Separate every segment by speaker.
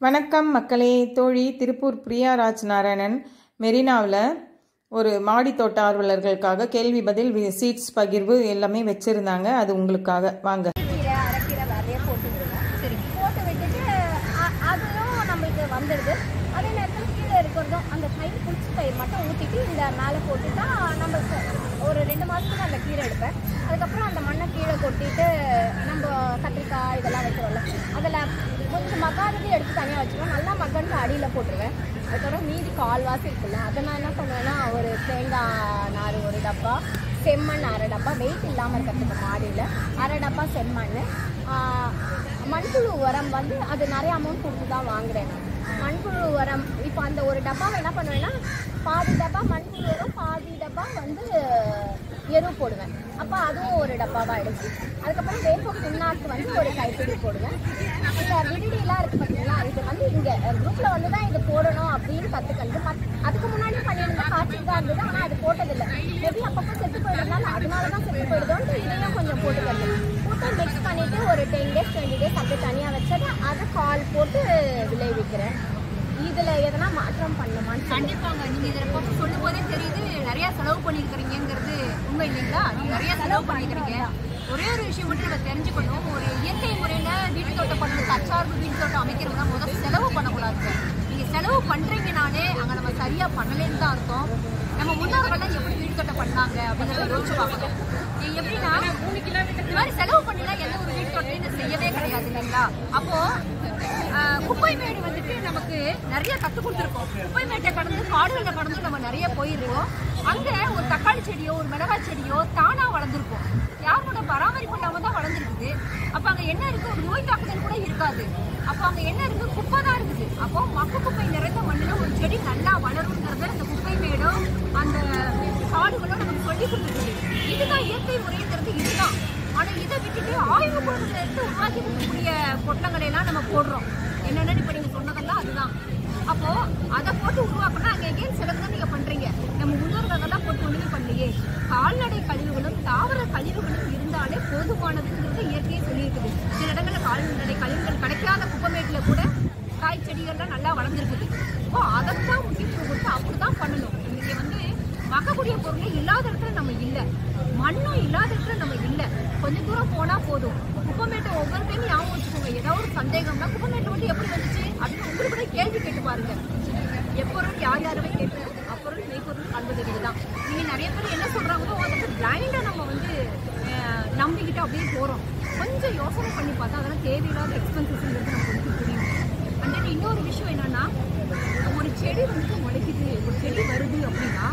Speaker 1: வணக்கம் மக்களே தோழி திருப்பூர் பிரியா ராஜ் நாராயணன் மெரினாவில் ஒரு மாடி தோட்ட ஆர்வலர்களுக்காக கேள்வி பதில் வி- சீட்ஸ் பகிர்வு எல்லாமே வச்சுருந்தாங்க அது உங்களுக்காக வாங்க
Speaker 2: கீரை அரைக்கீரை விதைய போட்டு விடுவோம் சரி போட்டு விட்டுட்டு அ- அதுவும் நம்மளுக்கு வந்துடுது அதே நேரத்தில் கீழே இருக்கிறதும் அந்த தயிர் புளிச்ச தயிர் மட்டும் ஊற்றிட்டு இந்த மேலே போட்டுட்டா நம்மளுக்கு ஒரு ரெண்டு மாதத்துக்கு அந்த கீரை எடுப்பேன் அதுக்கப்புறம் அந்த மண்ணை கீழே கொட்டிட்டு நம்ம கத்திரிக்காய் இதெல்லாம் வைக்கிறோம்ல அதில் கொஞ்சம் மக்காதது எடுத்து தனியாக வச்சுருவேன் நல்லா மக்கன்னு அடியில் போட்டுருவேன் அதுக்கப்புறம் மீதி கால்வாசி இருக்குல்ல அதை நான் என்ன பண்ணுவேன்னா ஒரு தேங்காய் நார் ஒரு டப்பா செம்மண் அரை டப்பா வெயிட் இல்லாமல் இருக்கிறதுக்கு மாடியில் அரை டப்பா செம்மண் ஆஹ், மண்புழு உரம் வந்து அது நிறைய அமௌண்ட் கொடுத்து தான் வாங்குறேன் நான். மண்புழு உரம் இப்போ அந்த ஒரு டப்பாவை என்ன பண்ணுவேன்னா பாதி டப்பா மண்புழு உரம் பாதி டப்பா வந்து எரு போடுவேன் அப்போ அதுவும் ஒரு டப்பாவாக எடுத்து அதுக்கப்புறம் வேப்ப புண்ணாக்கு வந்து ஒரு கைப்பிடி போடுவேன் இந்த விடுதியெல்லாம் இருக்குது பார்த்தீங்களா இது வந்து இங்கே குரூப்பில் வந்து தான் இது போடணும் அப்படின்னு கற்றுக்கிறது மத் அதுக்கு முன்னாடி பண்ணியிருந்தா காய்ச்சிட்டு தான் இருந்தது ஆனால் அது போட்டதில்லை மேபி அப்பப்போ செத்து போயிடுறதுனால அதனால தான் செத்து போயிடுதோன்ட்டு இதையும் கொஞ்சம் போட்டுக்கிறது போட்டு மிக்ஸ் பண்ணிவிட்டு ஒரு டென் டேஸ் டுவெண்ட்டி டேஸ் அப்படியே தனியாக வச்சது அதை கால் போட்டு விளைவிக்கிறேன் இதில் எதனா மாற்றம் பண்ணுமான்னு சொல்லி
Speaker 3: கண்டிப்பாங்க நீங்க இதை போட்டு சொல்லும் போதே தெரியுது நிறைய செலவு பண்ணிருக்கிறீங்கிறது உண்மை இல்லைங்களா நீங்க நிறைய செலவு பண்ணிருக்கிறீங்க ஒரே ஒரு விஷயம் மட்டும் நம்ம தெரிஞ்சுக்கணும் ஒரு இயற்கை முறையில வீட்டு தோட்டம் பண்ணுறது தற்சார்பு வீட்டு தோட்டம் அமைக்கிறவங்க முதல்ல செலவு பண்ணக்கூடாது நீங்க செலவு பண்றீங்கனாலே அங்க நம்ம சரியா பண்ணலேன்னு தான் அர்த்தம் நம்ம முன்னோர்கள்லாம் எப்படி வீட்டு தோட்டம் பண்ணாங்க அப்படிங்கிறத யோசிச்சு பார்க்கணும் இது எப்படின்னா இந்த மாதிரி செலவு பண்ணினா எந்த ஒரு வீட்டு தோட்டத்தையும் செய்யவே கிடையாது இல்லைங்களா அப்போ ஆஹ் குப்பை மேடு வந்துட்டு நமக்கு நிறைய கத்து கொடுத்துருக்கோம் குப்பை மேட்டை கடந்து காடுகளை கடந்து நம்ம நிறைய போயிருக்கோம் அங்க ஒரு தக்காளி செடியோ ஒரு மிளகாய் செடியோ தானா வளர்ந்துருக்கும் யாரோட பராமரிப்பு இல்லாம தான் வளர்ந்துருக்குது அப்ப அங்க என்ன இருக்கு ஒரு நோய் தாக்குதல் கூட இருக்காது அப்ப அங்க என்ன இருக்கு குப்பை தான் இருக்குது அப்போ மக்கு குப்பை நிறைந்த மண்ணுல ஒரு செடி நல்லா வளருங்கிறத அந்த குப்பை மேடும் அந்த காடுகளும் நமக்கு சொல்லி கொடுத்துருக்குது இதுதான் இயற்கை முறைங்கிறது இதுதான் ஆனா இதை விட்டுட்டு ஆய்வு பொருட்களை எடுத்து உருவாக்கி இருக்கக்கூடிய பொட்டலங்களை எல்லாம் நம்ம போடுறோம் என்னென்னு இப்ப நீங்க சொன்னதெல்லாம் அதுதான் அப்போ அதை போட்டு உருவாக்கணும் அங்க எங்கேயும் செலவு தான் நீங்க பண்றீங்க நம்ம முன்னோர்கள் எல்லாம் போட்டு ஒண்ணுமே பண்ணலையே கால்நடை கழிவுகளும் தாவர கழிவுகளும் இருந்தாலே போதுமானதுங்கிறது இயற்கையே சொல்லியிருக்குது சில இடங்கள்ல கால்நடை கழிவுகள் கிடைக்காத குப்பமேட்டுல கூட காய் செடிகள்லாம் நல்லா வளர்ந்துருக்குது அப்போ அதைத்தான் முக்கியத்துவம் கொடுத்து அப்படிதான் பண்ணணும் நீங்க வந்து மக்கக்கூடிய பொருளே இல்லாத இடத்துல நம்ம இல்ல மண்ணும் இல்லாத இடத்துல நம்ம இல்ல கொஞ்ச தூரம் போனா போதும் குப்பமேட்டை ஒவ்வொரு டைம் ஞாபகம் வச்சுக்கோங்க ஏதாவது ஒரு சந்தேகம்னா குப்பமேட்டை வந்து எப்படி வந்துச்சு அப்படின்னு உங்களுக்கு கூட கேள்வி கேட்டு பாருங்க எப்பொருள் யார் யாருமே கேட்டு அப்பொருள் மெய்ப்பொருள் காண்பது தான் நீங்க நிறைய பேர் என்ன சொல்றாங்களோ அதை பிளைண்டா நம்ம வந்து அஹ், நம்பிக்கிட்டு அப்படியே போறோம் கொஞ்சம் யோசனை பண்ணி பார்த்தா அதெல்லாம் தேவையில்லாத எக்ஸ்பென்சஸ்ங்கிறது நமக்கு வந்து புரியும் அண்ட் தென் இன்னொரு விஷயம் என்னன்னா ஒரு செடி வந்து முளைக்குது ஒரு செடி வருது அப்படின்னா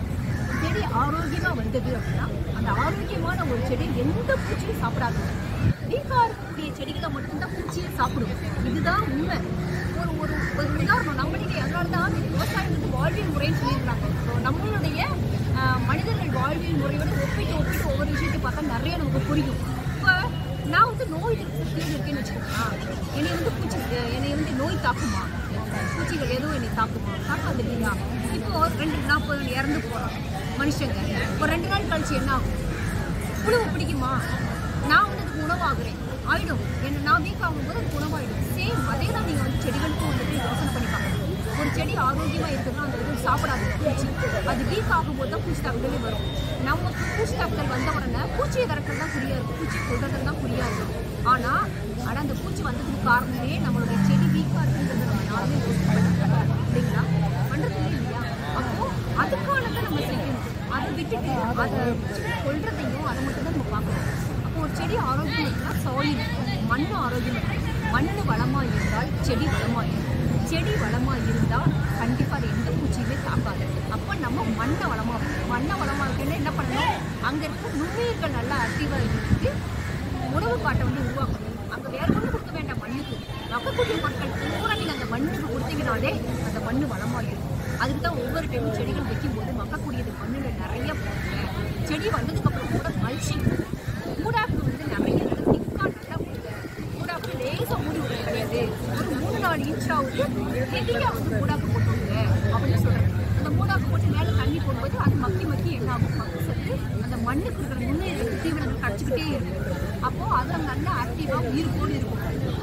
Speaker 3: செடி ஆரோக்கியமா வந்தது அப்படின்னா அந்த ஆரோக்கியமான ஒரு செடி எந்த பூச்சியும் சாப்பிடாது வீக்கா இருக்கக்கூடிய செடிகளை மட்டும்தான் பூச்சியை சாப்பிடும் இதுதான் உண்மை ஒரு ஒரு ஒரு உதாரணம் நம்மளுடைய அதனால தான் விவசாயம் வந்து வாழ்வியல் முறைன்னு சொல்லியிருக்காங்க ஸோ நம்மளுடைய ஆஹ், மனிதர்கள் வாழ்வியல் முறையோட ஒப்பிட்டு ஒப்பிட்டு ஒவ்வொரு விஷயத்தை பார்த்தா நிறைய நமக்கு புரியும் இப்போ நான் வந்து நோய் எதிர்ப்பு சக்தியோடு இருக்கேன்னு வச்சுக்கோங்களேன் என்னை வந்து பூச்சி என்னை வந்து நோய் தாக்குமா பூச்சிகள் எதுவும் என்னை தாக்குமா தாக்காது இல்லையா இப்போ ரெண்டு நாற்பது இறந்து போகிறோம் மனுஷங்க ஒரு ரெண்டு நாள் கழிச்சு என்ன ஆகும் புழுவு பிடிக்குமா நான் வந்து அதுக்கு உணவாகிறேன் ஆயிடும் என்ன நான் வீக் ஆகும்போது அதுக்கு உணவாயிடும் சேம் அதே தான் நீங்கள் வந்து செடிகளுக்கும் வந்துட்டு யோசனை பண்ணி பார்க்கணும் ஒரு செடி ஆரோக்கியமாக இருக்குதுன்னா அந்த இது சாப்பிடாது பூச்சி அது வீக் ஆகும்போது தான் பூச்சி தாக்குதலே வரும் நமக்கு பூச்சி தாக்குதல் வந்த உடனே பூச்சியை விரட்டுறது தான் குறியா இருக்கும் பூச்சி கொள்றது தான் குறியா இருக்கும் ஆனால் ஆனால் அந்த பூச்சி வந்ததுக்கு காரணமே நம்மளுடைய செடி வீக்காக இருக்குங்கிறது நம்ம யாருமே யோசிச்சு பண்ண இல்லைங்களா பண்ணுறது இல்லையா அப்போ அதுக்கானதை நம்ம செய்யணும் அதை விட்டுட்டு அதை கொள்றதையும் அதை மட்டும் தான் நம்ம பார்க்கணும் அப்போ ஒரு செடி ஆரோக்கியம் இருக்குன்னா சாலிட் மண் ஆரோக்கியம் இருக்கு மண் வளமா இருந்தால் செடி வளமா இருக்கும் செடி வளமா இருந்தால் கண்டிப்பா அது எந்த பூச்சியுமே தாக்காது அப்போ நம்ம மண்ணை வளமா வைக்கணும். மண்ணை வளமா வைக்கணும்னா என்ன பண்ணணும் அங்க இருக்க நுண்ணுயிர்கள் நல்லா ஆக்டிவா இருக்கு உணவு காட்டை வந்து உருவாக்கணும் அங்க வேற ஒன்றும் கொடுக்க வேண்டாம் மண்ணுக்கு மக்கக்கூடிய மக்கள் பூரா நீங்க அந்த மண்ணுக்கு கொடுத்தீங்கனாலே அந்த மண்ணு வளமா இருக்கும் அதுக்கு தான் ஒவ்வொரு டைமும் செடிகள் வைக்கும்போது மக்கக்கூடியது மண்ணுல நிறைய போடுங்க செடி வந்ததுக்கு அப்புறம் கூட மல்ச்சிங் மூடாக்கு வந்து நிறைய திக்காட்டா கொடுங்க மூடாக்கு லேசா மூடி விட கிடையாது ஒரு மூணு நாலு இன்ச்சாவுக்கு ஹெவியா வந்து மூடாக்கு போட்டுருங்க அப்படின்னு சொல்றேன் அந்த மூடாக்கு போட்டு மேல தண்ணி போடும்போது அது மக்கி மக்கி என்ன ஆகும் மக்கள் சத்து அந்த மண்ணுக்கு இருக்கிற முன்னேறி தீவிரங்கள் கடிச்சுக்கிட்டே இருக்கு அப்போ அது நல்லா ஆக்டிவா உயிர்ப்போடு இருக்கும்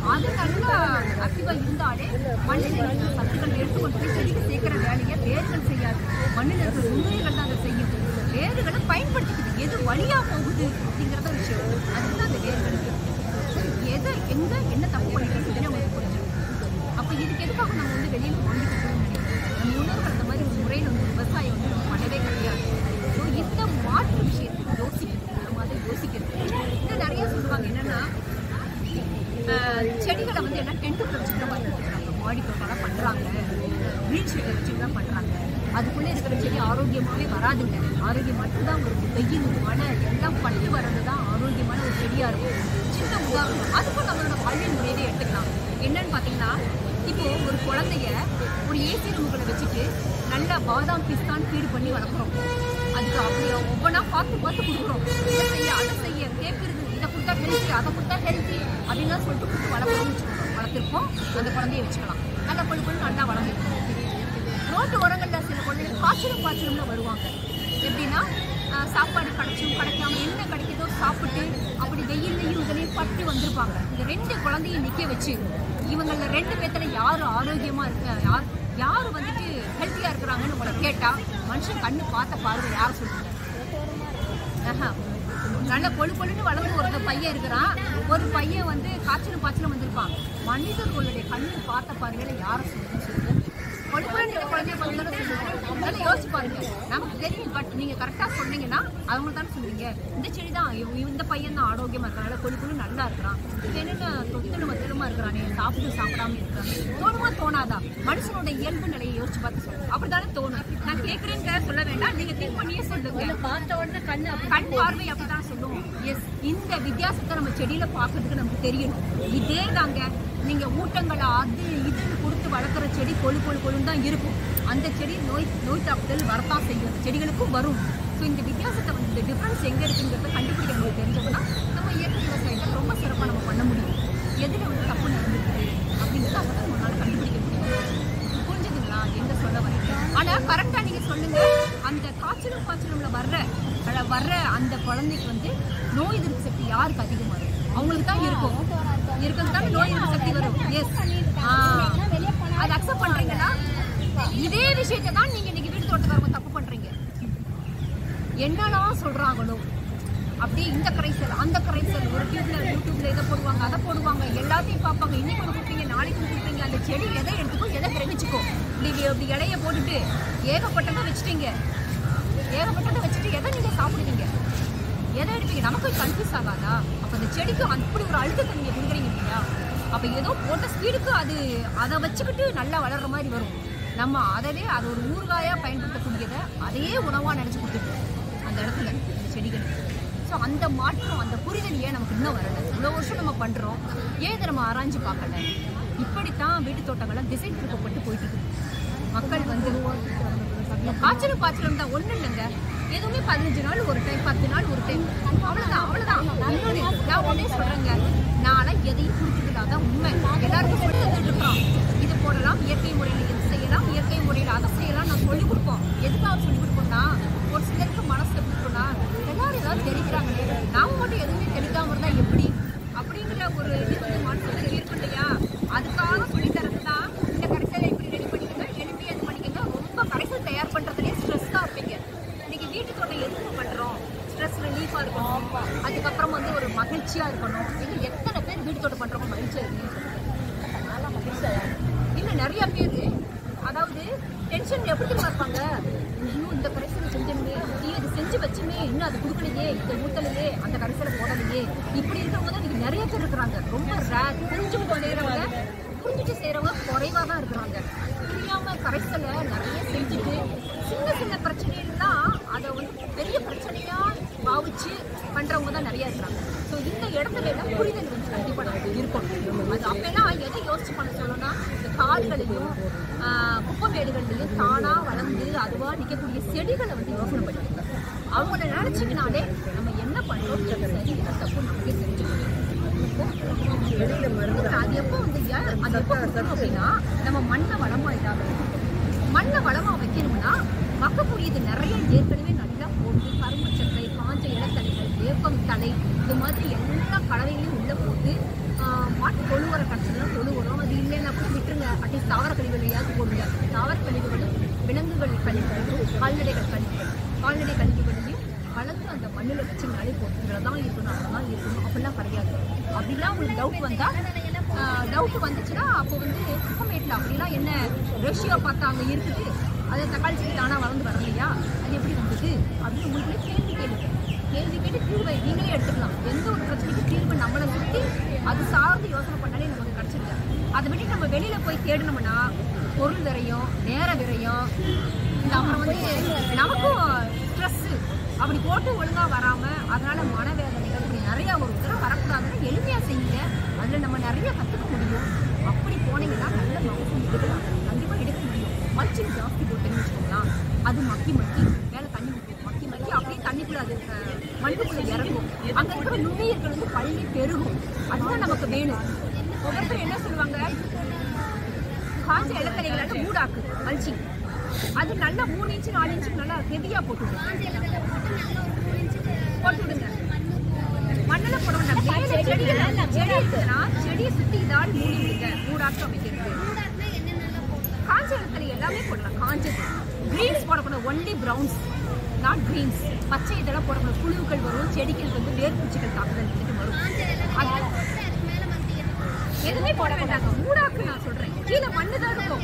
Speaker 3: அது நல்லா ஆக்டிவா இருந்தாலே மண்ணில் இருக்கிற சத்துக்கள் எடுத்துக்கொண்டு போய் செடிக்கு சேர்க்கிற வேலையை வேர்கள் செய்யாது மண்ணில் இருக்கிற நுண்ணுயிர்கள் தான் அதை செய்யும் வேர்களை பயன்படுத்திக்குது எது வழியா போகுது அப்படிங்கிறத விஷயம் அதுதான் அந்த வேர்களுக்கு எதை எங்க என்ன தப்பு பண்ணிட்டு இருக்குதுன்னு அவங்களுக்கு புரிஞ்சிடும் அப்ப இதுக்கு எதுக்காக நம்ம வந்து வெளியில வாங்கிட்டு போகணும்னு நினைக்கிறோம் நம்ம முன்னோர்கள் அந்த மாதிரி ஒரு முறையில் வந்து விவசாயம் வந்து நம்ம பண்ணவே கிடையாது ஸோ இந்த மாற்று விஷயத்தை யோசிக்கிறது நம்ம அதை யோசிக்கிறது இன்னும் நிறைய சொல்லுவாங்க என்னன்னா ஆஹ், செடிகளை வந்து எல்லாம் டென்ட்டுக்குள்ள வச்சுட்டு தான் பார்த்துருக்காங்க மாடி தோட்டம்லாம் பண்றாங்க வீல் ஷீட்டை வச்சுட்டு தான் பண்றாங்க அதுக்குள்ளே இருக்கிற செடி ஆரோக்கியமாவே வராதுங்க ஆரோக்கியம் மட்டும்தான் ஒரு வெயில் மழை எல்லாம் பட்டு வர்றது தான் ஆரோக்கியமான ஒரு செடியா இருக்கும் சின்ன உதாரணம் அதுக்கும் நம்மளோட வாழ்வியல் முறையவே எடுத்துக்கலாம் என்னன்னு பார்த்தீங்கன்னா இப்போ ஒரு குழந்தைய ஒரு ஏசி ரூமுக்குள்ள வச்சுட்டு நல்லா பாதாம் பிஸ்தான் ஃபீடு பண்ணி வளர்க்குறோம் அதுக்கு அப்படி ஒவ்வொன்றா பார்த்து பார்த்து கொடுக்குறோம் இதை செய்ய அதை செய்ய கேட்குறது இதை கொடுத்தா ஹெல்த்தி அதை கொடுத்தா ஹெல்த்தி அப்படின்லாம் சொல்லிட்டு கொடுத்து வளர்க்குறோம்னு வச்சுக்கோங்க வளர்த்துருப்போம் அந்த குழந்தைய வச்சுக்கலாம் நல்லா கொழு கொழு நல்லா வளர்ந்துருக்கும் ரோட்டு ஓரங்களில் சில குழந்தைங்க காய்ச்சலும் காய்ச்சலும்ல வருவாங்க எப்படின்னா ஆஹ், சாப்பாடு கிடைச்சும் கிடைக்காம என்ன கிடைக்குதோ சாப்பிட்டு அப்படி வெயில்லையும் இதுலையும் பட்டு வந்திருப்பாங்க இந்த ரெண்டு குழந்தையும் நிற்க வச்சு இவங்கள ரெண்டு பேத்துல யார் ஆரோக்கியமா இருக்க யார் யார் வந்துட்டு ஹெல்த்தியா இருக்கிறாங்கன்னு உங்களை கேட்டா மனுஷன் கண்ணு பார்த்த பார்வை யார் சொல்லுங்க ஆஹா. நல்ல கொழு கொழுன்னு வளர்ந்து ஒரு பையன் இருக்கிறான் ஒரு பையன் வந்து காய்ச்சலும் பாய்ச்சலும் வந்திருப்பான் மனிதர்களுடைய கண்ணு பார்த்த பார்வையில யாரை சொல்லுன்னு சொல்லுங்க கொழு கொழுன்னு இந்த குழந்தைய பார்த்து தானே சொல்லுங்க அதனால யோசிச்சு பாருங்க நமக்கு தெரியும் பட் நீங்க கரெக்டா சொன்னீங்கன்னா அவங்க தானே சொல்லுவீங்க இந்த செடி தான் இவ- இந்த பையன் தான் ஆரோக்கியமா இருக்கான் நல்ல கொழு கொழு நல்லா இருக்கிறான் இது என்னென்ன தொத்துன்னு மத்திரமா இருக்கிறானே சாப்பிட்டு சாப்பிடாம இருக்கிறான் தோணுமா தோணாதா மனுஷனோட இயல்பு நிலையை யோசிச்சு பார்த்து சொல்லுங்க அப்படித்தானே தோணும் நான் கேட்கறேங்க சொல்ல வேண்டாம் நீங்க திங்க் பண்ணியே சொல்லுங்க
Speaker 2: பார்த்த உடனே கண்ணு
Speaker 3: கண் பார்வை அப்படிதான் சொல்லுவோம் எஸ் இந்த வித்தியாசத்தை நம்ம செடியில பார்க்கிறதுக்கு நமக்கு தெரியணும் இதே தாங்க நீங்க ஊட்டங்களை அது இதுன்னு கொடுத்து வளர்க்குற செடி கொழு கொழு கொழுன்னு தான் இருக்கும் அந்த செடி நோய் நோய் தாக்குதல் வரத்தான் செய்யும் அந்த செடிகளுக்கும் வரும் ஸோ இந்த வித்தியாசத்தை வந்து இந்த டிஃப்ரென்ஸ் எங்க இருக்குங்கிறத கண்டுபிடிக்க நமக்கு தெரிஞ்சோம்னா நம்ம இயற்கை விவசாயத்தை ரொம்ப சிறப்பாக நம்ம பண்ண முடியும் எதுல வந்து தப்பு நடந்துருக்கு அப்படிங்கிறத அப்போ தான் நம்மளால கண்டுபிடிக்க முடியும் புரிஞ்சுதுங்களா என்ன சொல்ல வரீங்க ஆனா கரெக்டா நீங்க சொல்லுங்க அந்த காய்ச்சலும் காய்ச்சலும்ல வர்ற அஹ் வர்ற அந்த குழந்தைக்கு வந்து நோய் எதிர்ப்பு சக்தி யாருக்கு அதிகமா இருக்கும் அவங்களுக்கு தான் இருக்கும் இருக்கிறது தான் நோய் எதிர்ப்பு சக்தி வரும் எஸ் அது அக்செப்ட் பண்றீங்களா இதே விஷயத்தை தான் நீங்க இன்னைக்கு வீட்டு தோட்டக்காரங்க தப்பு பண்றீங்க என்னெல்லாம் சொல்றாங்களோ அப்படியே இந்த கரைசல் அந்த கரைசல் ஒரு டியூப்ல யூடியூப்ல இதை போடுவாங்க அதை போடுவாங்க எல்லாத்தையும் பார்ப்பாங்க இன்னைக்கு ஒன்று கொடுப்பீங்க நாளைக்கு ஒன்று கொடுப்பீங்க அந்த செடி எதை எடுத்துக்கோ எதை கிரகிச்சுக்கோ இப்படி இப்படி இலைய போட்டுட்டு ஏகப்பட்டதை வச்சுட்டீங்க ஏகப்பட்டதை வச்சுட்டு எதை நீங்க சாப்பிடுவீங்க எதை எடுப்பீங்க நமக்கு கன்ஃபியூஸ் ஆகாதா அப்ப அந்த செடிக்கு அப்படி ஒரு அழுத்தத்தை நீங்க கொடுக்குறீங்க இல்லையா அப்ப ஏதோ போட்ட ஸ்பீடுக்கு அது அதை வச்சுக்கிட்டு நல்லா வளர்ற மாதிரி வரும் நம்ம அதவே அது ஒரு ஊறுகாயா பயன்படுத்தக்கூடியதை அதையே உணவா நினைச்சு கொடுத்துட்டு அந்த இடத்துல அந்த செடிகளுக்கு ஸோ அந்த மாற்றம் அந்த புரிதல் ஏன் நமக்கு இன்னும் வரல இவ்வளோ வருஷம் நம்ம பண்றோம் ஏன் இதை நம்ம ஆராய்ஞ்சு பார்க்கல இப்படித்தான் வீட்டு தோட்டங்கள்லாம் திசை திருப்பப்பட்டு போயிட்டு இருக்கு மக்கள் வந்து காய்ச்சலும் காய்ச்சலும் தான் ஒண்ணு இல்லைங்க எதுவுமே பதினஞ்சு நாள் ஒரு டைம் பத்து நாள் ஒரு டைம் அவ்வளவுதான் அவ்வளவுதான் இன்னொரு நான் ஒன்னே சொல்றேங்க நான்லாம் எதையும் குடிக்கிறது அதான் உண்மை எல்லாருக்கும் சொல்லி தந்துட்டு இருக்கிறோம் இது போடலாம் இயற்கை முறையில் இது செய்யலாம் இயற்கை முறையில் அதை செய்யலாம் நான் சொல்லி கொடுப்போம் எதுக்காக சொல்லி கொடுப்போம்னா ஒரு சிலருக்கு மனசு எப்படி இருக்கும்னா எல்லாரும் ஏதாவது தெரிவிக்கிறாங்களே நாம மட்டும் எதுவுமே தெரிவிக்காம இருந்தா எப்படி அப்படிங்கிற ஒரு இது வந்து மனசுல இருக்கும் இல்லையா அதுக்காக சொல்லி தரது தான் இந்த கரைசலை இப்படி ரெடி பண்ணிக்கோங்க எளிமையா இது பண்ணிக்கோங்க ரொம்ப கரைசல் தயார் பண்றதுலயே ஸ்ட்ரெஸ்ஸா இருப்பீங்க இன்னைக்கு வீட்டு தோட்டம் எதுக்கு பண்றோம் ஸ்ட்ரெஸ் ரிலீஃபா இருக்கணும் அதுக்கப்புறம் வந்து ஒரு மகிழ்ச்சியா இருக்கணும் இது எத்தனை பேர் வீட்டு தோட்டம் பண்றவங்க மகிழ்ச்சியா இருக்கீங்க இல்ல நிறைய பேர் அதாவது டென்ஷன் எப்படி தெரியுமா இருப்பாங்க ஐயோ இந்த கரைசலை செஞ்சோமே ஐயோ இது செஞ்சு வச்சுமே இன்னும் அது கொடுக்கலையே இதை ஊட்டலையே அந்த கரைசலை போடலையே இப்படி இருக்கிறவங்க தான் இன்னைக்கு நிறைய பேர் இருக்கிறாங்க ரொம்ப ரேர் புரிஞ்சுக்கிட்டு செய்யறவங்க புரிஞ்சுட்டு செய்யறவங்க குறைவா தான் இருக்கிறாங்க புரியாம கரைசலை நிறைய செஞ்சுட்டு சின்ன சின்ன பிரச்சனைலாம் அதை வந்து பெரிய பிரச்சனையா பாவிச்சு பண்றவங்க தான் நிறைய இருக்கிறாங்க ஸோ இந்த இடத்துல எல்லாம் புரிதல் வந்து கண்டிப்பா நமக்கு இருக்கணும் அது அப்பெல்லாம் எதை யோசிச்சு பண்ண சொல்லணும்னா இந்த காடுகளையும் ஆஹ், குப்பமேடுகள்லையும் தானா வளர்ந்து அதுவா நிற்கக்கூடிய செடிகளை வந்து யோசனை பண்ணிக்கோங்க அவங்கள நினைச்சுக்கினாலே நம்ம என்ன பண்றோம் சரி என்ன தப்பு நமக்கே தெரிஞ்சுக்கணும் அது எப்போ வந்து ஏன் அது எப்போ கொடுக்கணும் அப்படின்னா நம்ம மண்ணை வளமா இதாக மண்ணை வளமா வைக்கணும்னா மக்கக்கூடியது நிறைய ஏற்கனவே நல்லா போட்டு கரும்பு சக்கரை காஞ்ச இலத்தலைகள் வேப்பம் தலை இது மாதிரி எல்லா கலவைகளையும் உள்ள போட்டு ஆஹ் மாட்டு தொழு உரம் கிடச்சதுன்னா தொழு உரம் அது இல்லைன்னா கூட விட்டுருங்க அட்லீஸ்ட் தாவர கழிவுகளையாவது போடுங்க தாவர கழிவுகளும் விலங்குகள் கழிவுகளும் கால்நடைகள் கழிவுகள் கால்நடை கழிவுகளையும் கலந்து அந்த மண்ணில் வச்சிங்கனாலே போதும் இதில் தான் இருக்கணும் அதில் தான் இருக்கணும் அப்படிலாம் கிடையாது அப்படிலாம் உங்களுக்கு டவுட் வந்தால் டவுட் வந்துச்சுன்னா அப்போ வந்து குப்பமேட்டில் அப்படிலாம் என்ன ரேஷியோ பார்த்தா அங்கே இருக்குது அதை தக்காளி செடி தானாக வளர்ந்து வரலையா அது எப்படி வந்தது அப்படின்னு உங்களுக்குள்ளே கேள்வி கேளுங்க கேள்வி கேட்டு தீர்வை நீங்களே எடுத்துக்கலாம் எந்த ஒரு பிரச்சனைக்கும் தீர்வு நம்மளை சுற்றி அது சார்ந்து யோசனை பண்ணாலே நமக்கு கிடச்சிருக்க அதை விட்டு நம்ம வெளியில் போய் தேடினோம்னா பொருள் விரையும் நேர விரையும் இந்த அப்புறம் வந்து நமக்கும் ஸ்ட்ரெஸ்ஸு அப்படி போட்டு ஒழுங்காக வராமல் அதனால மனவேதனைகள் இப்படி நிறையா ஒரு இதெல்லாம் வரக்கூடாதுன்னு எளிமையாக செய்யுங்க அதில் நம்ம நிறைய கற்றுக்க முடியும் அப்படி போனீங்கன்னா நல்ல மகசூல் எடுக்கலாம் கண்டிப்பாக எடுக்க முடியும் மல்ச்சிங் ஜாஸ்தி போட்டுன்னு வச்சுக்கோங்களேன் அது மக்கி மக்கி மேலே தண்ணி ஊற்றும் மக்கி மக்கி அப்படியே தண்ணிக்குள்ள அது அஹ், மண்ணுக்குள்ள இறங்கும் அங்கே இருக்கிற நுண்ணுயிர்கள் வந்து பள்ளி பெருகும் அதுதான் நமக்கு வேணும் ஒவ்வொருத்தர் என்ன சொல்லுவாங்க காஞ்ச இலக்கலைகளால மூடாக்கு மல்ச்சிங் அது நல்லா மூணு இன்ச்சு நாலு இன்ச்சு நல்லா ஹெவியாக போட்டு விடுங்க போட்டு விடுங்க மண்ணில் போட வேண்டாம் மேலே செடிகள் செடி இருக்குதுன்னா செடியை சுற்றி இதால் மூடி விடுங்க மூடாட்டம் அமைக்கிறது காஞ்ச இடத்துல எல்லாமே போடலாம் காஞ்சது கிரீன்ஸ் போடக்கூடாது ஒன்லி ப்ரௌன்ஸ் நாட் கிரீன்ஸ் பச்சை இதெல்லாம் போடக்கூடாது புழுக்கள் வரும் செடிகள் வந்து வேர்பூச்சிகள் தாக்குதல் வந்துட்டு வரும் அது எதுவுமே போட வேண்டாங்க மூடாக்கு நான் சொல்றேன் கீழே மண்ணு தான் இருக்கும்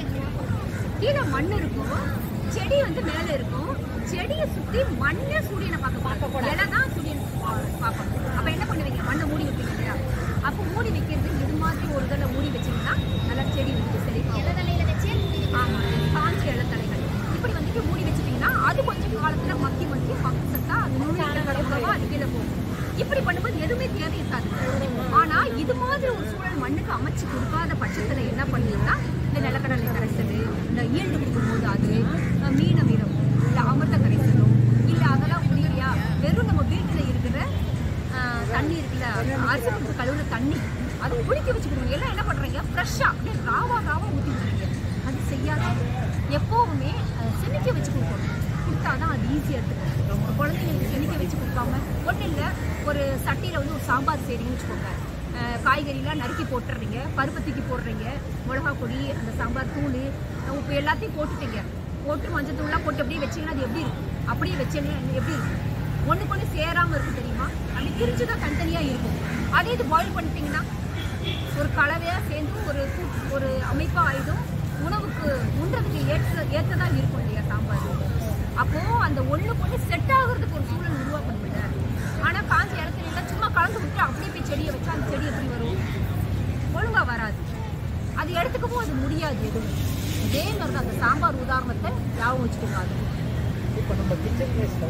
Speaker 3: கீழே மண் இருக்கும் செடி வந்து மேல இருக்கும் செடியை சுத்தி மண்ணே சூரியனை பார்க்க பார்க்க இலை தான் சூரியன் பா- பார்க்கணும் அப்ப என்ன பண்ணுவீங்க மண்ணை மூடி வைப்பீங்க இல்லையா அப்ப மூடி வைக்கிறது இது மாதிரி ஒரு தடவை மூடி வச்சீங்கன்னா நல்லா செடி வந்து செழிப்பாகும் ஆமா காஞ்சி இலத்தலைகள் இப்படி வந்துட்டு மூடி வச்சுட்டீங்கன்னா அது கொஞ்சம் காலத்துல மக்கி மக்கி பக்கு சத்தா அது நுண்ணுயிர்களோட அது கீழே போகும் இப்படி பண்ணும்போது எதுவுமே தேவை இருக்காது ஆனா இது மாதிரி ஒரு சூழல் மண்ணுக்கு அமைச்சு கொடுக்காத பட்சத்துல என்ன பண்ணீங்கன்னா இந்த நிலக்கடலை கரைசல் இந்த ஈல்டு கொடுக்கும்போது அது அஹ், மீன வீரம் இல்ல அமிர்த கரைசலும் இல்ல அதெல்லாம் முடியலையா வெறும் நம்ம வீட்டுல இருக்கிற ஆஹ், தண்ணி இருக்குல்ல அரிசி பருப்பு கழுவுற தண்ணி அதை குளிக்க வச்சு கொடுங்க எல்லாம் என்ன பண்றீங்க ஃப்ரெஷ்ஷா அப்படியே ராவா ராவா ஊற்றி விடுறீங்க அது செய்யாத எப்போவுமே அஹ், செமிக்க வச்சு கொடுக்கணும் கொடுத்தாதான் அது ஈஸியாக எடுத்துக்கும் குழந்தைங்களுக்கு செமிக்க வச்சு கொடுக்காம ஒன்றும் இல்லை ஒரு சட்டியில் வந்து ஒரு சாம்பார் செய்றீங்கன்னு வச்சுக்கோங்க அஹ், காய்கறிலாம் நறுக்கி போட்டுறீங்க பருப்பு தூக்கி போடுறீங்க மிளகா பொடி அந்த சாம்பார் தூள் உப்பு எல்லாத்தையும் போட்டுட்டீங்க போட்டு மஞ்சள் தூள்லாம் போட்டு அப்படியே வச்சீங்கன்னா அது எப்படி இருக்கும் அப்படியே வச்சீங்கன்னா எப்படி இருக்கும் ஒண்ணுக்கு ஒன்று சேராம இருக்கு தெரியுமா அப்படி பிரிஞ்சு தான் தனித்தனியா இருக்கும் அதே இது பாயில் பண்ணிட்டீங்கன்னா ஒரு கலவையா சேர்ந்து ஒரு கூ- ஒரு அமைப்பா ஆயிடும் உணவுக்கு உண்றதுக்கு ஏற்ற ஏற்றதா இருக்கும் இல்லையா சாம்பார் அப்போ அந்த ஒண்ணுக்கு ஒண்ணு செட் ஆகுறதுக்கு ஒரு சூழல் உருவாக்கணும்ல ஆனா காஞ்ச இடத்துல சும்மா கலந்து விட்டு அப்படியே போய் செடியை வச்சா அந்த செடி எப்படி வரும் ஒழுங்கா வராது அது எடுத்துக்கவும் அது முடியாது எதுவும் இதே மாதிரி தான் அந்த சாம்பார் உதாரணத்தை ஞாபகம் வச்சுக்கோங்க அது
Speaker 4: இப்போ நம்ம கிச்சன் வேஸ்ட்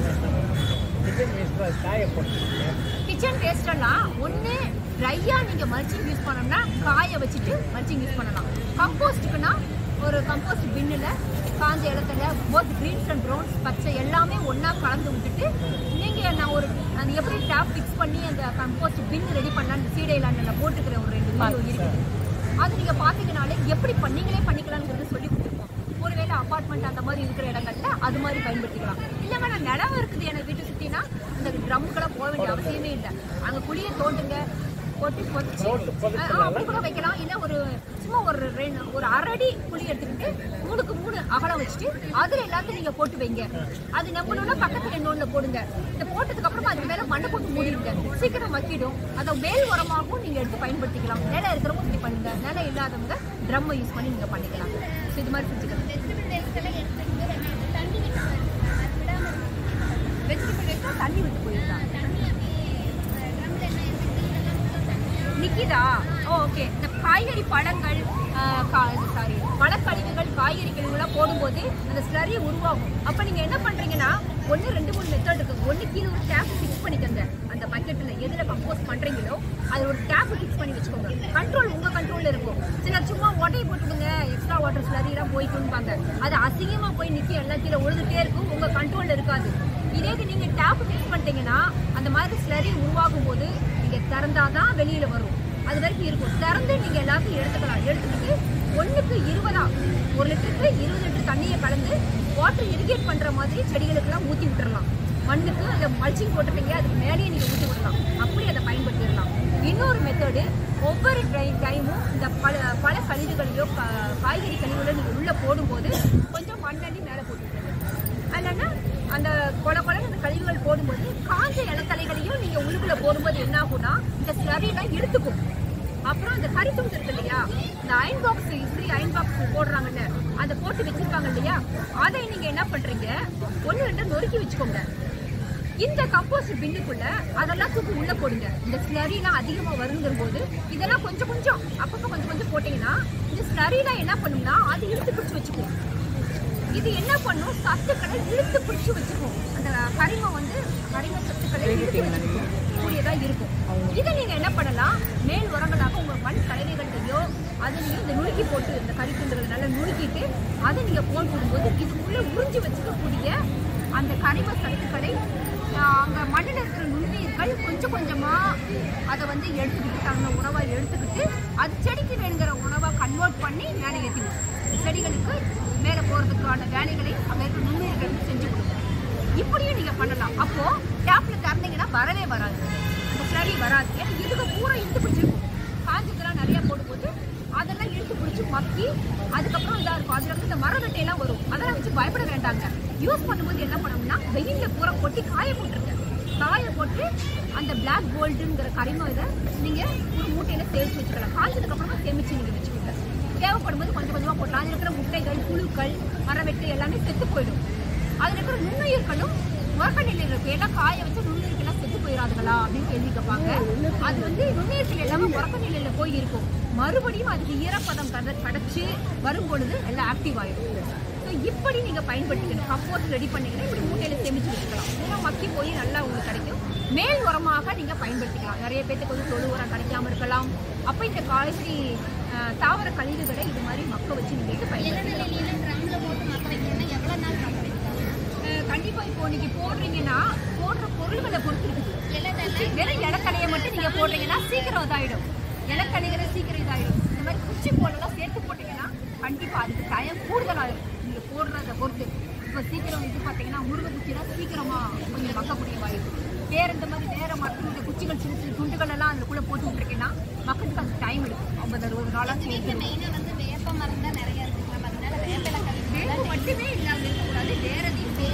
Speaker 4: கிச்சன் வேஸ்ட் காய போட்டுருக்கீங்க
Speaker 3: கிச்சன் வேஸ்ட் எல்லாம் ஒன்று ட்ரையாக நீங்கள் மல்ச்சிங் யூஸ் பண்ணோம்னா காய வச்சுட்டு மல்ச்சிங் யூஸ் பண்ணலாம் கம்போஸ்ட்டுக்குன்னா ஒரு கம்போஸ்ட் பின்னில் காஞ்ச இடத்துல போத் க்ரீன்ஸ் அண்ட் ப்ரௌன்ஸ் பச்சை எல்லாமே ஒன்றா கலந்து விட்டுட்டு நீங்கள் நான் ஒரு அது எப்படி டேப் ஃபிக்ஸ் பண்ணி அந்த கம்போஸ்ட் பின் ரெடி பண்ணலான்னு சீடை லேண்டில் போட்டுக்கிறேன் ஒரு ரெண்டு வீடியோ இருக்குது அது நீங்கள் பார்த்தீங்கனாலே எப்படி பண்ணீங்களே பண்ணிக்கலாம்னு சொல்லி கொடுத்துருப்போம் ஒருவேளை அபார்ட்மெண்ட் அந்த மாதிரி இருக்கிற இடங்கள்ல அது மாதிரி பயன்படுத்திக்கலாம் இல்லைங்க நான் நிலம் இருக்குது எனக்கு வீட்டு சுத்தினா இந்த ட்ரம்முக்கெல்லாம் போக வேண்டிய அவசியமே இல்லை அங்க குழியை தோண்டுங்க போட்டு பொதிச்சு ஆ, அப்படி கூட வைக்கலாம் இல்ல ஒரு சும்மா ஒரு ரெண்டு ஒரு அரடி குழி எடுத்துக்கிட்டு மூணுக்கு மூணு அகலம் வச்சுட்டு அதுல எல்லாத்தையும் நீங்க போட்டு வைங்க அது நம்பணும்னா பக்கத்துல இன்னொன்னு போடுங்க இந்த போட்டதுக்கு அப்புறமா அதுக்கு மேல மண்ணை போட்டு மூடிடுங்க சீக்கிரம் மக்கிடும் அதை மேல் உரமாகவும் நீங்க எடுத்து பயன்படுத்திக்கலாம் நிலம் இருக்கிறவங்க இப்படி பண்ணுங்க நிலம் இல்லாதவங்க ட்ரம்மை யூஸ் பண்ணி நீங்க பண்ணிக்கலாம் So, இது மாதிரி செஞ்சுக்கலாம் வெஜிடபிள் வேஸ்டா தண்ணி விட்டு போயிருக்கா நிக்கிதா ஓகே இந்த காய்கறி பழங்கள் சாரி பழக்கழிவுகள் காய்கறி கழிவுகள்லாம் போடும்போது அந்த ஸ்லரி உருவாகும் அப்போ நீங்கள் என்ன பண்ணுறீங்கன்னா ஒன்று ரெண்டு மூணு மெத்தட் இருக்கு ஒன்று கீழே ஒரு டேப் ஃபிக்ஸ் பண்ணிக்கங்க அந்த பக்கெட்டில் எதில் கம்போஸ் பண்ணுறீங்களோ அது ஒரு டேப் ஃபிக்ஸ் பண்ணி வச்சுக்கோங்க கண்ட்ரோல் உங்கள் கண்ட்ரோலில் இருக்கும் சிலர் சும்மா ஒட்டையை போட்டுடுங்க எக்ஸ்ட்ரா வாட்டர் ஸ்லரிலாம் போய்க்குன்பாங்க அது அசிங்கமாக போய் நிற்கி எல்லாம் கீழே உழுதுட்டே இருக்கும் உங்கள் கண்ட்ரோலில் இருக்காது இதே இது நீங்கள் டேப் ஃபிக்ஸ் பண்ணிட்டீங்கன்னா அந்த மாதிரி ஸ்லரி உருவாகும் போது நீங்கள் திறந்தாதான் வெளியில வரும் அது வரைக்கும் இருக்கும் திறந்து நீங்க எல்லாத்தையும் எடுத்துக்கலாம் எடுத்துக்கிட்டு ஒண்ணுக்கு இருபதா ஒரு லிட்டருக்கு இருபது லிட்டர் தண்ணியை கலந்து வாட்டர் இரிகேட் பண்ற மாதிரி செடிகளுக்கெல்லாம் ஊத்தி விட்டுறலாம் மண்ணுக்கு அந்த மல்ச்சிங் போட்டுப்பீங்க அதுக்கு மேலேயே நீங்க ஊத்தி விடலாம் அப்படி அதை பயன்படுத்திடலாம் இன்னொரு மெத்தடு ஒவ்வொரு ட்ரை டைமும் இந்த பல பல கழிவுகளையோ கா- காய்கறி கழிவுகளோ நீங்கள் உள்ளே போடும்போது கொஞ்சம் மண்ணள்ளி மேலே போட்டுக்கோங்க இல்லைன்னா அந்த கொல கொலன்னு அந்த கழிவுகள் போடும்போது காஞ்ச இலத்தலைகளையும் நீங்கள் உள்ளுக்குள்ள போடும்போது என்ன ஆகும்னா இந்த ஸ்லரியெல்லாம் இழுத்துக்கும் அப்புறம் அந்த கறி துண்டு இருக்கு இல்லையா இந்த அயன் பாக்ஸ் இஸ்திரி அயன் பாக்ஸ் போடுறாங்கல்ல அதை போட்டு வச்சிருப்பாங்க இல்லையா அதை நீங்க என்ன பண்றீங்க ஒண்ணு ரெண்டு நொறுக்கி வச்சுக்கோங்க இந்த கம்போஸ்ட் பின்னுக்குள்ள அதெல்லாம் தூக்கி உள்ள போடுங்க இந்த ஸ்லரிலாம் அதிகமா வருங்கிற போது இதெல்லாம் கொஞ்சம் கொஞ்சம் அப்பப்போ கொஞ்சம் கொஞ்சம் போட்டீங்கன்னா இந்த ஸ்லரிலாம் என்ன பண்ணும்னா அது இழுத்து பிடிச்சி வச்சுக்கும் இது என்ன பண்ணும் சத்துக்களை இழுத்து பிடிச்சி வச்சுக்கும் அந்த கரிமம் வந்து கரிம சத்துக்களை இழுத்து வச்சுக்கும் கூடியதா இருக்கும் இதை நீங்க என்ன பண்ணலாம் மேல் உரங்களாக உங்க மண் கலவைகள்லையோ அதுலயும் இந்த நுணுக்கி போட்டு இந்த கறி துண்டுகளை நல்லா நுணுக்கிட்டு அதை நீங்க போட்டு விடும்போது இதுக்குள்ள உறிஞ்சி வச்சுக்கக்கூடிய அந்த கரிம சத்துக்களை ஆஹ், அங்க மண்ணில் இருக்கிற நுண்ணுயிர்கள் கொஞ்சம் கொஞ்சமா அதை வந்து எடுத்துக்கிட்டு அந்த உணவா எடுத்துக்கிட்டு அது செடிக்கு வேணுங்கிற உணவா கன்வெர்ட் பண்ணி மேலே ஏற்றிடும் செடிகளுக்கு மேலே போகிறதுக்கான வேலைகளை அங்கே இருக்கிற நுண்ணுயிர்கள் வந்து செஞ்சு கொடுக்கும் இப்படியும் நீங்கள் பண்ணலாம் அப்போ டேப்ல திறந்தீங்கன்னா வரவே வராது அந்த ஸ்லரி வராது ஏன்னா இதுக்கு பூரா இழுத்து பிடிச்சிருக்கும் காஞ்சதெல்லாம் நிறைய போடும்போது அதெல்லாம் இழுத்து பிடிச்சி மக்கி அதுக்கப்புறம் இதாக இருக்கும் அதில் வந்து இந்த மரக்கட்டையெல்லாம் வரும் அதெல்லாம் வச்சு பயப்பட வேண்டாங்க யூஸ் பண்ணும்போது என்ன பண்ணணும்னா வெயில்ல பூரா கொட்டி காய போட்டுருங்க காய போட்டு அந்த பிளாக் கோல்டுங்கிற கரிமம் இதை நீங்கள் ஒரு மூட்டையில சேமிச்சு வச்சுக்கலாம் காய்ச்சதுக்கு அப்புறமா சேமிச்சு நீங்கள் வச்சுக்கோங்க தேவைப்படும் போது கொஞ்சம் கொஞ்சமாக போடலாம் அதில் இருக்கிற முட்டைகள் புழுக்கள் மரவெட்டு எல்லாமே செத்து போயிடும் அதில் இருக்கிற நுண்ணுயிர்களும் உறக்க நிலையில் இருக்கு எல்லாம் காய வச்சு நுண்ணுயிர்கள்லாம் செத்து போயிடாதுங்களா அப்படின்னு கேள்வி கேட்பாங்க அது வந்து நுண்ணுயிர்கள் எல்லாமே உறக்க நிலையில போய் இருக்கும் மறுபடியும் அதுக்கு ஈரப்பதம் கட கடைச்சு வரும் பொழுது எல்லாம் ஆக்டிவ் ஆயிடும் ஸோ இப்படி நீங்க பயன்படுத்திக்கணும் கம்போஸ்ட் ரெடி பண்ணீங்கன்னா இப்படி மூட்டையில சேமிச்சு வச்சுக்கலாம் பூரா மக்கி போய் நல்லா உங்களுக்கு கிடைக்கும் மேல் உரமாக நீங்க பயன்படுத்திக்கலாம் நிறைய பேத்துக்கு வந்து தொழு உரம் கிடைக்காம இருக்கலாம் அப்ப இந்த காய்கறி அஹ், தாவர கழிவுகளை இது மாதிரி மக்க வச்சு நீங்க எடுத்து பயன்படுத்திக்கலாம்
Speaker 2: ட்ரம்ல போட்டு மக்க வைக்கணும்னா எவ்வளவு நாள் மக்க வைக்கலாம்
Speaker 3: அஹ், கண்டிப்பா இப்போ நீங்க போடுறீங்கன்னா போடுற பொருள்களை பொறுத்து இருக்குது வெறும் இலக்கலையை மட்டும் நீங்க போடுறீங்கன்னா சீக்கிரம் இதாயிடும் இலக்கலைகளை சீக்கிரம் இதாயிடும் இந்த மாதிரி குச்சி போடலாம் சேர்த்து போட்டீங்கன்னா கண்டிப்பா அதுக்கு டைம் கூடுதலாயிடும் நீங்க போடுறத பொறுத்து இப்போ சீக்கிரம் இது பார்த்தீங்கன்னா முருங்கை குச்சினா சீக்கிரமா கொஞ்சம் மக்கக்கூடிய வாய்ப்பு வேற இந்த மாதிரி வேற மற்ற இந்த குச்சிகள் சின்ன சின்ன துண்டுகள் எல்லாம் அதுக்குள்ள போட்டு விட்டுருக்கீங்கன்னா மக்களுக்கு அது டைம் எடுக்கும் ஐம்பது அறுபது நாளாக சேர்த்து
Speaker 2: மெயினா வந்து வேப்ப மரம் தான் நிறைய இருக்குங்க அதனால வேப்பில
Speaker 3: வேம்பு மட்டுமே இல்லாமல் இருக்கக்கூடாது வேற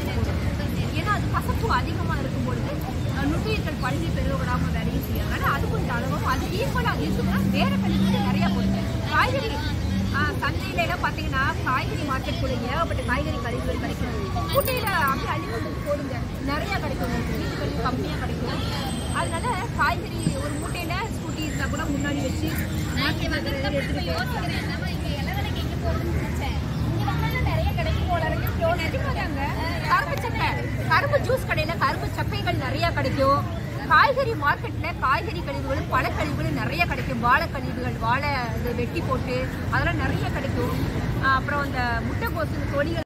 Speaker 3: ஏன்னா அது கசப்பு அதிகமாக இருக்கும் பொழுது அஹ், நுண்ணுயிர்கள் பழுகி பெருகப்படாமல் வேலையும் செய்யறதுனால அது கொஞ்சம் அளவும் அது ஈக்குவலாக அது இருக்குன்னா வேற கழிவுகள் நிறைய போடுங்க காய்கறி ஆஹ், சந்தையில எல்லாம் பார்த்தீங்கன்னா காய்கறி மார்க்கெட் கூட ஏகப்பட்ட காய்கறி கழிவுகள் கிடைக்கும் கூட்டையில அப்படியே அழிவு போடுங்க நிறைய கிடைக்கும் உங்களுக்கு வீட்டுக்கு கம்மியாக கிடைக்கும் அதனால காய்கறி ஒரு மூட்டையில ஸ்கூட்டி இருந்தால் கூட முன்னாடி வச்சு மார்க்கெட் எடுத்துட்டு போய்
Speaker 2: யோசிக்கிறேன் நம்ம இங்க இளவலைக்கு எங்க போகுதுன்னு நினைச்சேன் இங்க வந்தாலும் நிறைய கிடைக்கும் போல இருக்கு
Speaker 3: நிஜமாதாங்க. கரும்பு சக்கை கரும்பு ஜூஸ் கடையில கரும்பு சக்கைகள் நிறைய கிடைக்கும் காய்கறி மார்க்கெட்ல காய்கறி கழிவுகள் பழ கழிவுகள் நிறைய கிடைக்கும் வாழை கழிவுகள் வாழை இது வெட்டி போட்டு அதெல்லாம் நிறைய கிடைக்கும் ஆஹ் அப்புறம் அந்த முட்டைக்கோசு தொலிகள்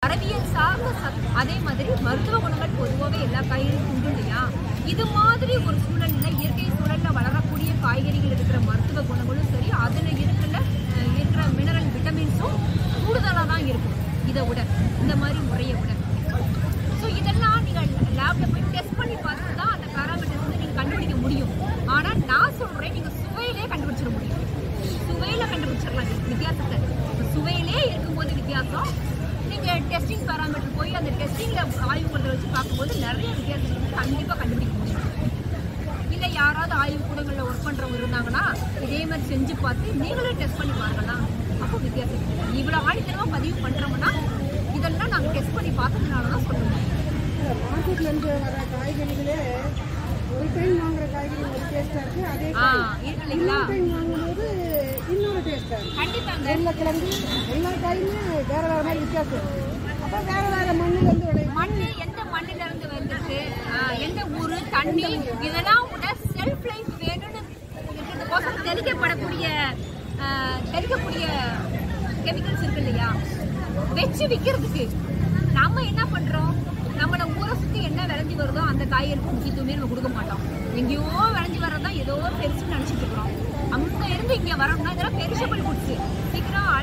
Speaker 3: அறிவியல் சார்ந்த சத் அதே மாதிரி மருத்துவ குணங்கள் பொதுவாகவே எல்லா காய்கறியும் உண்டு இல்லையா இது மாதிரி ஒரு சூழல்ல இயற்கை சூழல்ல வளரக்கூடிய காய்கறிகள் இருக்கிற மருத்துவ குணங்களும் சரி அதுல இருக்கிற அஹ், இருக்கிற மினரல் விட்டமின்ஸும் கூடுதலாக தான் இருக்கும் இதை விட இந்த மாதிரி முறையை விட ஸோ இதெல்லாம் நீங்கள் லேப்ல போய் டெஸ்ட் பண்ணி பார்த்து தான் அந்த பேராமீட்டர்ஸ் வந்து நீங்கள் கண்டுபிடிக்க முடியும் ஆனால் நான் சொல்கிறேன் நீங்கள் சுவையிலே கண்டுபிடிச்சிட முடியும் சுவையில் கண்டுபிடிச்சிடலாம் வி- வித்தியாசத்தை இப்ப சுவையிலே இருக்கும்போது வித்தியாசம் நீங்கள் டெஸ்டிங் பேராமீட்டர் போய் அந்த டெஸ்டிங்கில் ஆய்வுக்கூடத்தை வச்சு பார்க்கும்போது நிறைய வித்தியாசம் வந்து கண்டிப்பாக கண்டுபிடிக்க முடியும் இல்லை யாராவது ஆய்வு கூடங்களில் ஒர்க் பண்ணுறவங்க இருந்தாங்கன்னா இதே மாதிரி செஞ்சு பார்த்து நீங்களே டெஸ்ட் பண்ணி பார்க்கலாம் அப்போ வித்தியாசம் தெரியும். இவ்வளோ ஆணித்தனமாக பதிவு பண்ணுறோம்னா இதெல்லாம் நாங்கள் டெஸ்ட் பண்ணி பார்த்ததுனால தான் சொல்ல முடியும்
Speaker 5: மார்க்கெட்ல இருந்து வர காய்கறிகளே ஒரு டைம் வாங்குற காய்கறி ஒரு டேஸ்டா இருக்கு அதே
Speaker 3: ஆ
Speaker 5: காய்
Speaker 3: இருக்கு இல்லைங்களா
Speaker 5: டைம் வாங்கும்போது இன்னொரு டேஸ்டா இருக்கு
Speaker 3: கண்டிப்பாங்க
Speaker 5: உருளைக்கிழங்கு எல்லா காயுமே வேற வேற மாதிரி வித்தியாசம் இருக்கு அப்ப வேற வேற மண்ணுல இருந்து விளையும்
Speaker 3: மண்ணு எந்த மண்ணில இருந்து வந்திருக்கு ஆ, எந்த ஊரு தண்ணி இதெல்லாம் கூட செல்ஃப் லைஃப் வேணும்னு இருக்கிறதுக்கோசரம் தெளிக்கப்படக்கூடிய ஆ, தெளிக்கக்கூடிய கெமிக்கல்ஸ் இருக்கு இல்லையா வச்சு விற்கிறதுக்கு நம்ம என்ன பண்றோம் நம்மள ஊரை சுத்தி என்ன விளைஞ்சி வருதோ அந்த காய்கறிக்கு முக்கியத்துவமே நம்ம கொடுக்க மாட்டோம் எங்கேயோ விளைஞ்சி வர்றதா ஏதோ பெருசுன்னு நினைச்சிட்டு இருக்கிறோம் அங்க இருந்து இங்க வரணும்னா இதெல்லாம் பெரிஷபிள் ஃபுட்ஸ் சீக்கிரம்